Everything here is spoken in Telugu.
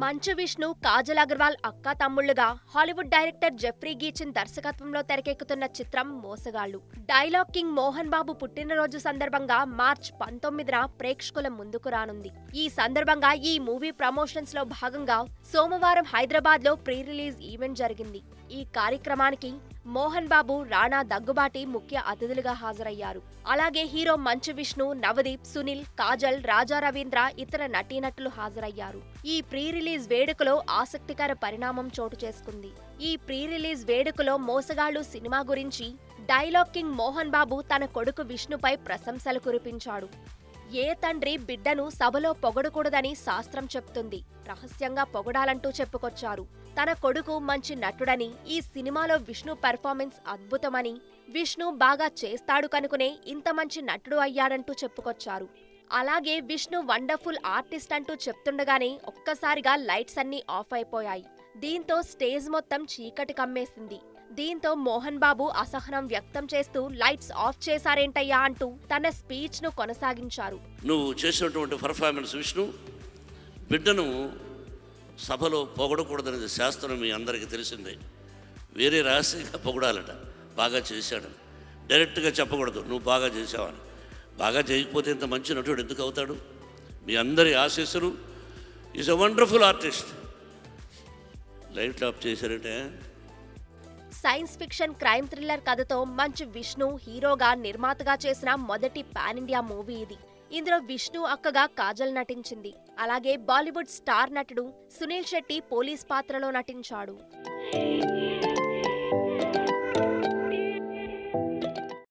మంచు విష్ణు కాజల్ అగర్వాల్ అక్క తమ్ముళ్లుగా హాలీవుడ్ డైరెక్టర్ జెఫ్రీ గీచిన్ దర్శకత్వంలో తెరకెక్కుతున్న చిత్రం మోసగాళ్లు డైలాగ్ కింగ్ మోహన్ బాబు పుట్టినరోజు సందర్భంగా మార్చ్ పంతొమ్మిదిన ప్రేక్షకుల ముందుకు రానుంది ఈ సందర్భంగా ఈ మూవీ ప్రమోషన్స్ లో భాగంగా సోమవారం హైదరాబాద్ లో ప్రీ రిలీజ్ ఈవెంట్ జరిగింది ఈ కార్యక్రమానికి మోహన్ బాబు రాణా దగ్గుబాటి ముఖ్య అతిథులుగా హాజరయ్యారు అలాగే హీరో మంచు విష్ణు నవదీప్ సునీల్ కాజల్ రాజా రవీంద్ర ఇతర నటీనటులు హాజరయ్యారు ఈ ప్రీ రిలీజ్ వేడుకలో ఆసక్తికర పరిణామం చోటు చేసుకుంది ఈ ప్రీ రిలీజ్ వేడుకలో మోసగాళ్లు సినిమా గురించి డైలాగ్ కింగ్ మోహన్ బాబు తన కొడుకు విష్ణుపై ప్రశంసలు కురిపించాడు ఏ తండ్రి బిడ్డను సభలో పొగడకూడదని శాస్త్రం చెప్తుంది రహస్యంగా పొగడాలంటూ చెప్పుకొచ్చారు తన కొడుకు మంచి నటుడని ఈ సినిమాలో విష్ణు పెర్ఫార్మెన్స్ అద్భుతమని విష్ణు బాగా చేస్తాడు కనుకునే ఇంత మంచి నటుడు అయ్యాడంటూ చెప్పుకొచ్చారు అలాగే విష్ణు వండర్ఫుల్ ఆర్టిస్ట్ అంటూ చెప్తుండగానే ఒక్కసారిగా లైట్స్ అన్నీ ఆఫ్ అయిపోయాయి దీంతో స్టేజ్ మొత్తం చీకటి కమ్మేసింది దీంతో మోహన్ బాబు అసహనం వ్యక్తం చేస్తూ లైట్స్ ఆఫ్ చేశారేంటయ్యా అంటూ తన స్పీచ్ ను కొనసాగించారు నువ్వు చేసినటువంటి పర్ఫార్మెన్స్ విష్ణు బిడ్డను సభలో పొగడకూడదనేది శాస్త్రం మీ అందరికీ తెలిసిందే వేరే రహస్యంగా పొగడాలట బాగా చేశాడని డైరెక్ట్గా చెప్పకూడదు నువ్వు బాగా చేసావని బాగా చేయకపోతే ఇంత మంచి నటుడు ఎందుకు అవుతాడు మీ అందరి ఆశీస్సులు is a wonderful artist light off చేశారంటే సైన్స్ ఫిక్షన్ క్రైమ్ థ్రిల్లర్ కథతో మంచు విష్ణు హీరోగా నిర్మాతగా చేసిన మొదటి పాన్ ఇండియా మూవీ ఇది ఇందులో విష్ణు అక్కగా కాజల్ నటించింది అలాగే బాలీవుడ్ స్టార్ నటుడు సునీల్ శెట్టి పోలీస్ పాత్రలో నటించాడు